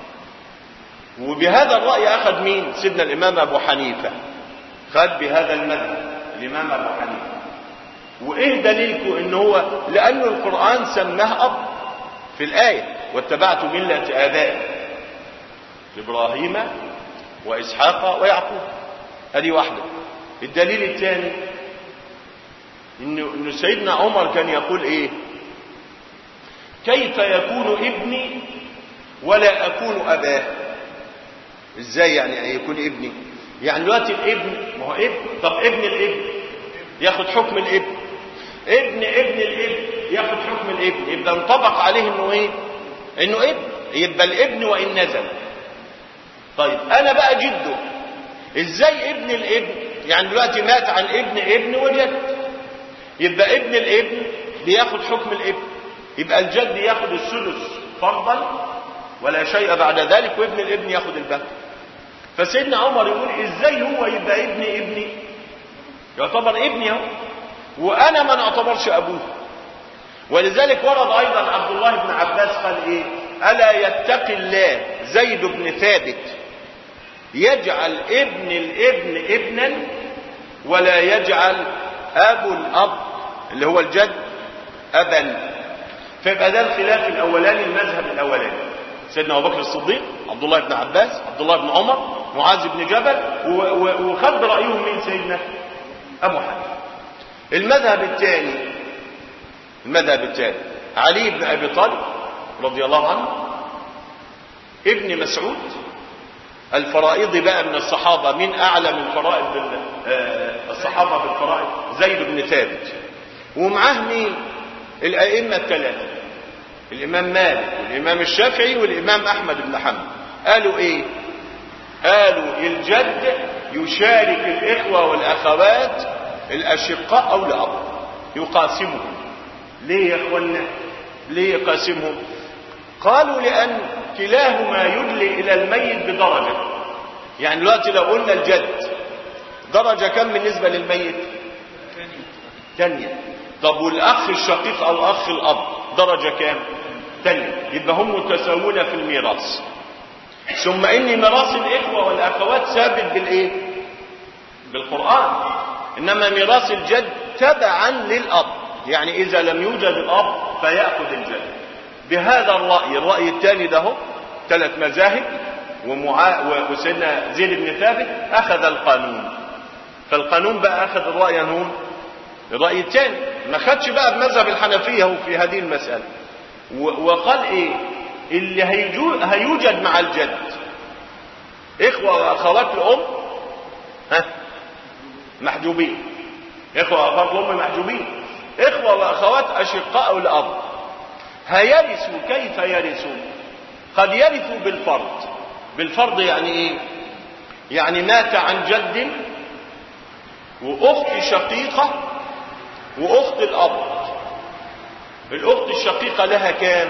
وبهذا الرأي أخذ مين سيدنا الإمام أبو حنيفة خد بهذا المذهب الإمام أبو حنيفة وإيه دليلكم إن هو لأن القرآن سماه أب في الآية واتبعت ملة آبائي إبراهيم وإسحاق ويعقوب هذه واحدة الدليل الثاني إنه, إنه سيدنا عمر كان يقول إيه كيف يكون ابني ولا أكون أباه إزاي يعني يكون ابني يعني دلوقتي الابن ما هو ابن طب ابن الابن ياخد حكم الابن ابن ابن الابن ياخد حكم الابن يبقى انطبق عليه انه ايه انه ابن يبقى الابن وان نزل طيب انا بقى جده ازاي ابن الابن يعني دلوقتي مات عن ابن ابن وجد يبقى ابن الابن بياخد حكم الابن يبقى الجد ياخد الثلث فرضا ولا شيء بعد ذلك وابن الابن ياخد الباقي فسيدنا عمر يقول ازاي هو يبقى ابن ابني يعتبر ابني اهو وانا ما نعتبرش ابوه ولذلك ورد ايضا عبد الله بن عباس قال ايه الا يتقي الله زيد بن ثابت يجعل ابن الابن ابنا ولا يجعل ابو الاب اللي هو الجد ابا فيبقى ده الخلاف الاولاني المذهب الاولاني سيدنا ابو بكر الصديق عبد الله بن عباس عبد الله بن عمر معاذ بن جبل وخد رايهم من سيدنا ابو حنيفه المذهب الثاني المذهب الثاني علي بن ابي طالب رضي الله عنه ابن مسعود الفرائض بقى من الصحابة من أعلم الفرائض الصحابة بالفرائض زيد بن ثابت ومعاه مين الأئمة الثلاثة الإمام مالك والإمام الشافعي والإمام أحمد بن حنبل قالوا إيه قالوا الجد يشارك الإخوة والأخوات الأشقاء أو الأب يقاسمهم ليه يا أخوانا ليه يقاسمهم قالوا لأن كلاهما يدلي إلى الميت بدرجة يعني دلوقتي لو قلنا الجد درجة كم بالنسبة للميت ثانية طب والأخ الشقيق أو أخ الأب درجة كام ثانية يبقى هم متساوون في الميراث ثم إن ميراث الإخوة والأخوات ثابت بالإيه بالقرآن إنما ميراث الجد تبعا للأب يعني إذا لم يوجد الأب فيأخذ الجد بهذا الرأي الرأي الثاني ده ثلاث مذاهب ومعا... وسيدنا زيد بن ثابت أخذ القانون فالقانون بقى أخذ الرأي هون الرأي الثاني ما خدش بقى بمذهب الحنفية هو في هذه المسألة و... وقال إيه اللي هيجو... هيوجد مع الجد إخوة وأخوات الأم ها محجوبين إخوة وأخوات الأم محجوبين إخوة وأخوات أشقاء الأب هيرثوا كيف يرثوا قد يرثوا بالفرض بالفرض يعني إيه يعني مات عن جد وأخت شقيقة وأخت الأب الأخت الشقيقة لها كام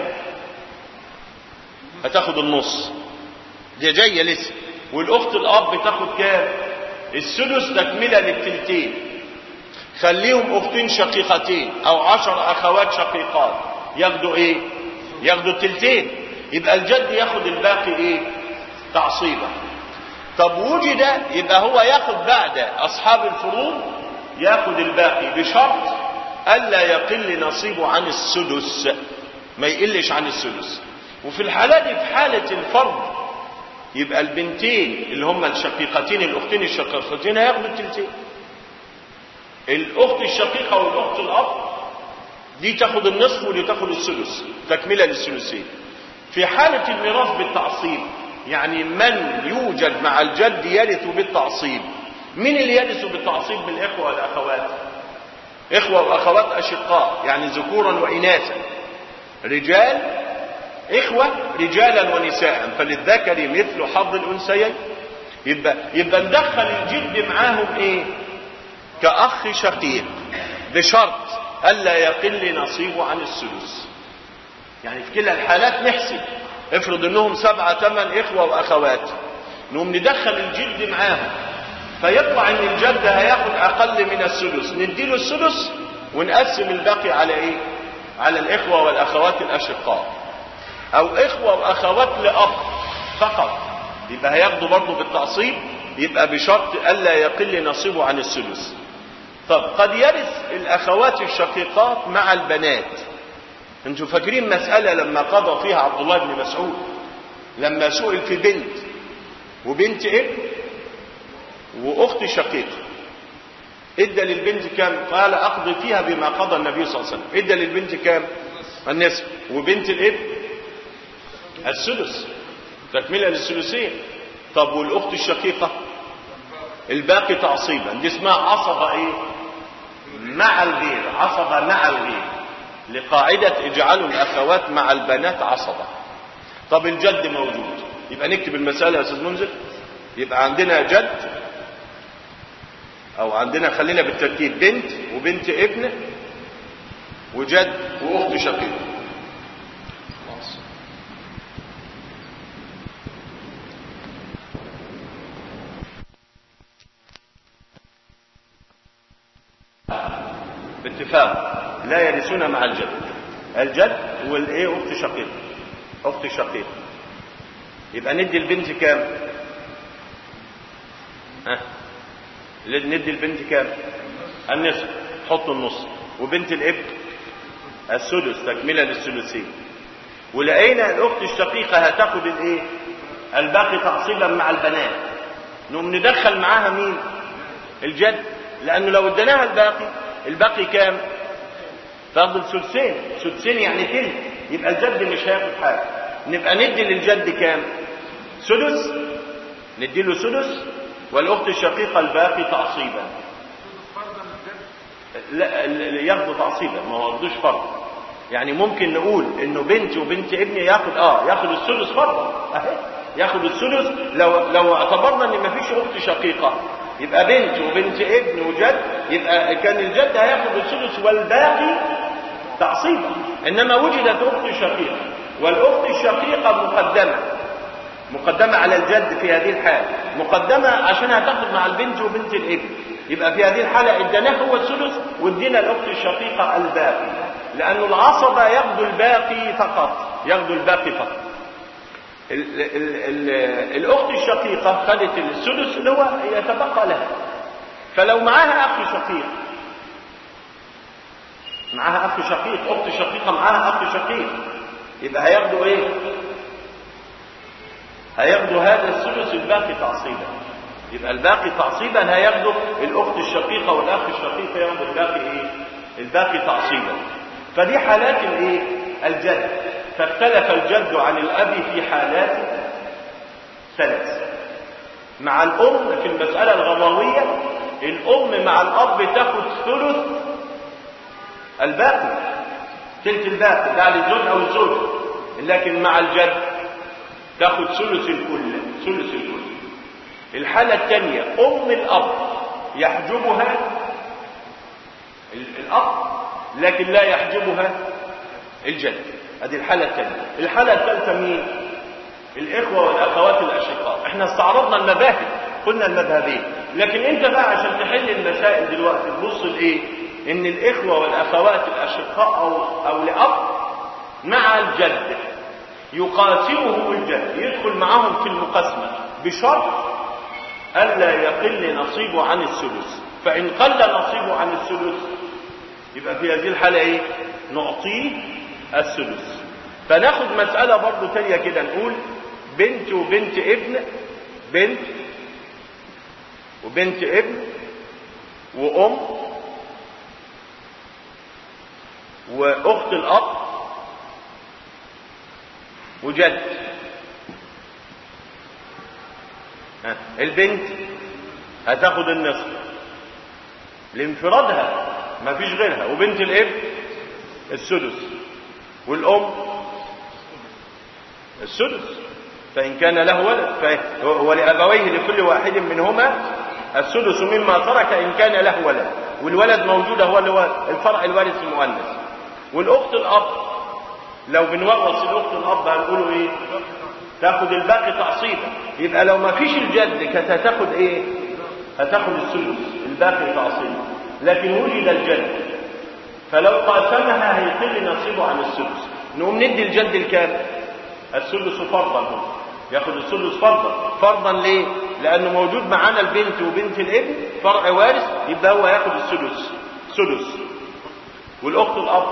هتاخد النص دي جاية لسه والأخت الأب تاخد كام السدس تكملة للتلتين خليهم أختين شقيقتين أو عشر أخوات شقيقات ياخدوا إيه ياخدوا التلتين يبقى الجد ياخد الباقي إيه تعصيبا طب وجد يبقى هو ياخد بعد أصحاب الفروض ياخد الباقي بشرط ألا يقل نصيبه عن السدس ما يقلش عن السدس وفي الحالة دي في حالة الفرض يبقى البنتين اللي هم الشقيقتين الأختين الشقيقتين هياخدوا التلتين الأخت الشقيقة والأخت الأب دي تاخد النصف ودي تاخد السدس تكملة للثلثين في حالة الميراث بالتعصيب يعني من يوجد مع الجد يرث بالتعصيب مين اللي يرث بالتعصيب من الإخوة والأخوات إخوة وأخوات أشقاء يعني ذكورا وإناثا رجال إخوة رجالا ونساء فللذكر مثل حظ الأنثيين يبقى يبقى ندخل الجد معاهم إيه كأخ شقيق بشرط ألا يقل نصيبه عن السدس يعني في كلا الحالات نحسب افرض انهم سبعة ثمان اخوة واخوات نقوم ندخل الجد معاهم فيطلع ان الجد هياخد اقل من السدس نديله السدس ونقسم الباقي على ايه على الاخوة والاخوات الاشقاء او اخوة واخوات لاب فقط يبقى هياخدوا برضه بالتعصيب يبقى بشرط الا يقل نصيبه عن السدس طب قد يرث الاخوات الشقيقات مع البنات انتوا فاكرين مسألة لما قضى فيها عبد الله بن مسعود لما سئل في بنت وبنت ابن واخت شقيقة ادى للبنت كام قال اقضي فيها بما قضى النبي صلى الله عليه وسلم ادى للبنت كام النصف وبنت الابن السدس تكملة للثلثين طب والاخت الشقيقة الباقي تعصيبا دي اسمها عصبة ايه مع الغير عصبة مع الغير لقاعدة اجعلوا الأخوات مع البنات عصبة طب الجد موجود يبقى نكتب المسألة يا أستاذ منذر يبقى عندنا جد أو عندنا خلينا بالترتيب بنت وبنت ابن وجد وأخت شقيقة باتفاق لا يرثون مع الجد الجد والايه اخت شقيقه اخت شقيقه يبقى ندي البنت كام ها ندي البنت كام النصف حط النص وبنت الابن السدس تكمله للثلثين ولقينا الاخت الشقيقه هتاخد الايه الباقي تعصيبا مع البنات نقوم ندخل معاها مين الجد لانه لو اديناها الباقي الباقي كام تاخد سدسين سدسين يعني تلت يبقى الجد مش هياخد حاجه نبقى ندي للجد كام سدس ندي له سدس والاخت الشقيقه الباقي تعصيبا لا ياخدوا تعصيبا ما هو رضوش فرض يعني ممكن نقول انه بنت وبنت ابني ياخد اه ياخد السدس فرضا اهي ياخد السدس لو لو اعتبرنا ان مفيش اخت شقيقه يبقى بنت وبنت ابن وجد يبقى كان الجد هياخد السدس والباقي تعصيبا انما وجدت اخت شقيقه والاخت الشقيقه مقدمه مقدمه على الجد في هذه الحاله مقدمه عشان هتاخد مع البنت وبنت الابن يبقى في هذه الحاله اديناه هو السدس وادينا الاخت الشقيقه الباقي لانه العصبه ياخدوا الباقي فقط ياخدوا الباقي فقط ال ال ال الاخت الشقيقه خدت السدس اللي هو يتبقى لها فلو معاها اخ شقيق معاها اخ شقيق اخت شقيقه معاها اخ شقيق يبقى هياخدوا ايه هياخدوا هذا الثلث الباقي تعصيبا يبقى الباقي تعصيبا هياخدوا الاخت الشقيقه والاخ الشقيق ياخدوا الباقي ايه الباقي تعصيبا فدي حالات الايه الجد فاختلف الجد عن الاب في حالات ثلاث مع الام في المساله الغضاويه الام مع الاب تاخد ثلث الباقي تلت الباقي ده للزوج او الزوج لكن مع الجد تاخد ثلث الكل ثلث الكل الحالة الثانية ام الاب يحجبها الاب لكن لا يحجبها الجد هذه الحالة الثانية الحالة الثالثة مين الاخوة والاخوات الاشقاء احنا استعرضنا المذاهب قلنا المذهبين لكن انت بقى عشان تحل المسائل دلوقتي تبص لايه ان الاخوة والاخوات الاشقاء او, أو لاب مع الجد يقاسمه الجد يدخل معهم في المقاسمة بشرط ألا يقل نصيبه عن الثلث فإن قل نصيبه عن الثلث يبقى في هذه الحالة إيه؟ نعطيه الثلث فناخد مسألة برضو تانية كده نقول بنت وبنت ابن بنت وبنت ابن وأم وأخت الأب وجد ها، البنت هتاخد النصف لانفرادها ما فيش غيرها وبنت الابن السدس والام السدس فان كان له ولد ف- ولابويه لكل واحد منهما السدس مما ترك ان كان له ولد والولد موجود هو اللي هو الفرع الوارث المؤنث والاخت الاب لو بنورث الاخت الاب هنقوله ايه تاخد الباقي تعصيبا يبقى لو ما فيش الجد كانت هتاخد ايه هتاخد الثلث الباقي تعصيبا لكن وجد الجد فلو قاسمها هيقل نصيبه عن الثلث نقوم ندي الجد الكام الثلث فرضا هو ياخد الثلث فرضا فرضا ليه لانه موجود معانا البنت وبنت الابن فرع وارث يبقى هو ياخد الثلث ثلث والاخت الاب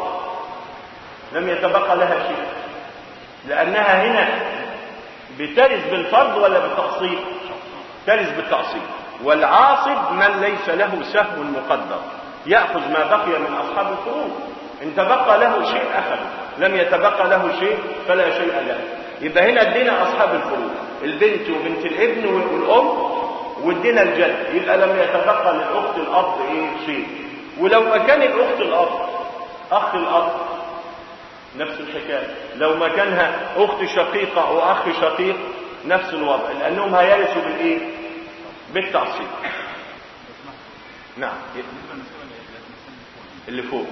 لم يتبقى لها شيء لانها هنا بترث بالفرض ولا بالتعصيب ترث بالتعصيب والعاصب من ليس له سهم مقدر ياخذ ما بقي من اصحاب الفروض ان تبقى له شيء اخذ لم يتبقى له شيء فلا شيء له يبقى هنا ادينا اصحاب الفروض البنت وبنت الابن والام وادينا الجد يبقى لم يتبقى للاخت الاب ايه شيء ولو ما كان الاخت الاب اخ الاب نفس الحكايه لو مكانها اخت شقيقه او اخ شقيق نفس الوضع لانهم هيرثوا بالايه بالتعصيب نعم بالنسبه للمسألة اللي هي اللي فوق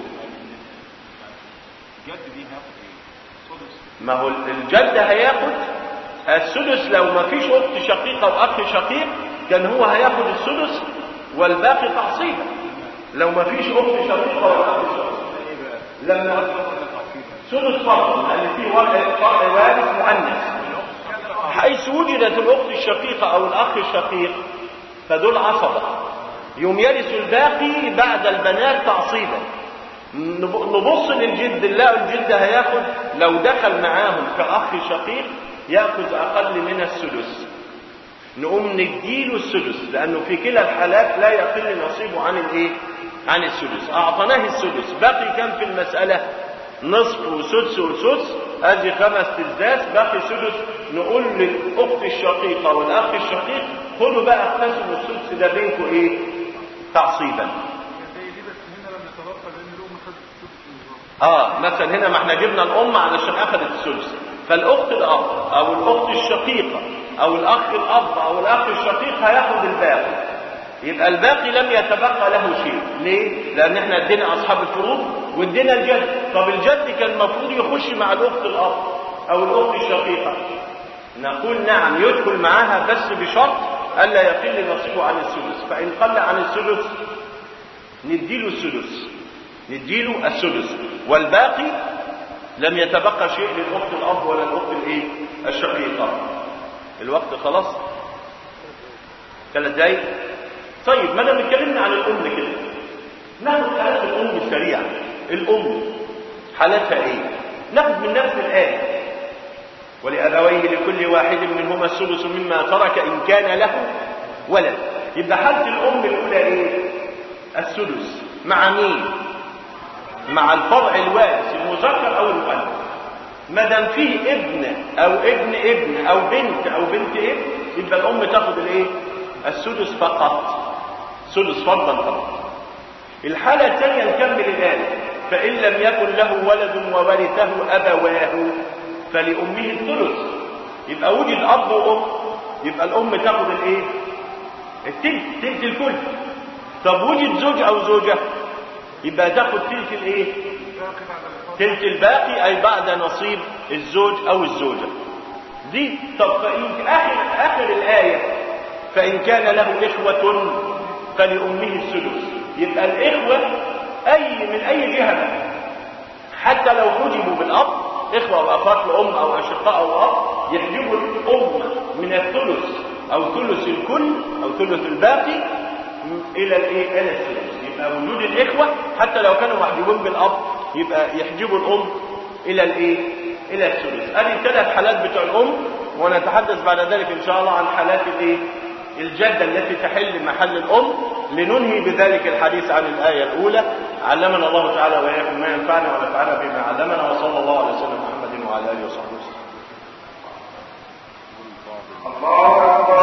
الجد دي هياخد ايه؟ سدس ما هو الجد هياخد السدس لو ما فيش اخت شقيقه واخ شقيق كان هو هياخد السدس والباقي تعصيبا لو ما فيش اخت شقيقه واخ شقيق ايه بقى؟ لما ولا تعصيبا سدس فرض لان في فرع فرع وارث مؤنث حيث وجدت الاخت الشقيقه او الاخ الشقيق فدول عصبه يوم يرث الباقي بعد البنات تعصيبا نب- نبص للجد نلاقي الجد هياخد لو دخل معاهم كاخ شقيق ياخذ اقل من السدس نقوم نديله السدس لانه في كلا الحالات لا يقل نصيبه عن الايه عن السدس اعطيناه السدس باقي كم في المساله نصف وسدس وسدس ادي خمس تزداس باقي سدس نقول للاخت الشقيقه والاخ الشقيق خدوا بقى اقتسموا السدس ده بينكم ايه تعصيبا زي دي بس هنا لما تبقى لان الام خدت سدس اه مثلا هنا ما احنا جبنا الام علشان اخذت الثلث فالاخت الاب او الاخت الشقيقه او الاخ الاب او الاخ الشقيق هياخد الباقي يبقى الباقي لم يتبقى له شيء ليه لان احنا ادينا اصحاب الفروض وادينا الجد طب الجد كان المفروض يخش مع الاخت الاب او الاخت الشقيقه نقول نعم يدخل معاها بس بشرط الا يقل نصيبه عن الثلث فان قل عن الثلث نديله السدس نديله السدس والباقي لم يتبقى شيء للاخت الاب ولا الاخت الايه الشقيقه الوقت خلاص ثلاث دقايق طيب ما دام اتكلمنا عن الام كده ناخد حالات الام سريعا الام حالتها ايه ناخد من نفس الايه ولابويه لكل واحد منهما السدس مما ترك ان كان له ولد يبقى حاله الام الاولى ايه السدس مع مين مع الفرع الوارث المذكر او المؤنث ما دام فيه ابن او ابن ابن او بنت او بنت ابن يبقى الام تاخد الايه السدس فقط ثلث فرضا فقط الحالة الثانية نكمل الآية فإن لم يكن له ولد وورثه أبواه فلأمه الثلث يبقى وجد أب وأم يبقى الأم تاخد الإيه؟ التلت تلت الكل طب وجد زوج أو زوجة يبقى تاخد تلت الإيه؟ باقي بعد الفصل تلت الباقي أي بعد نصيب الزوج أو الزوجة دي طب فإن آخر آخر الآية فإن كان له إخوة فلأمه الثلث يبقى الإخوة أي من أي جهة بقى. حتى لو حجبوا بالأب إخوة وأخوات لأم أو أشقاء أو أب يحجبوا الأم من الثلث أو ثلث الكل أو ثلث الباقي إلى الإيه؟ إلى الثلث يبقى وجود الإخوة حتى لو كانوا محجوبين بالأب يبقى يحجبوا الأم إلى الإيه؟ إلى الثلث هذه الثلاث حالات بتوع الأم ونتحدث بعد ذلك إن شاء الله عن حالات الإيه؟ الجدة التي تحل محل الأم لننهي بذلك الحديث عن الآية الأولى علمنا الله تعالى وإياكم ما ينفعنا ونفعنا بما علمنا وصلى الله على سيدنا محمد وعلى آله وصحبه وسلم الله أكبر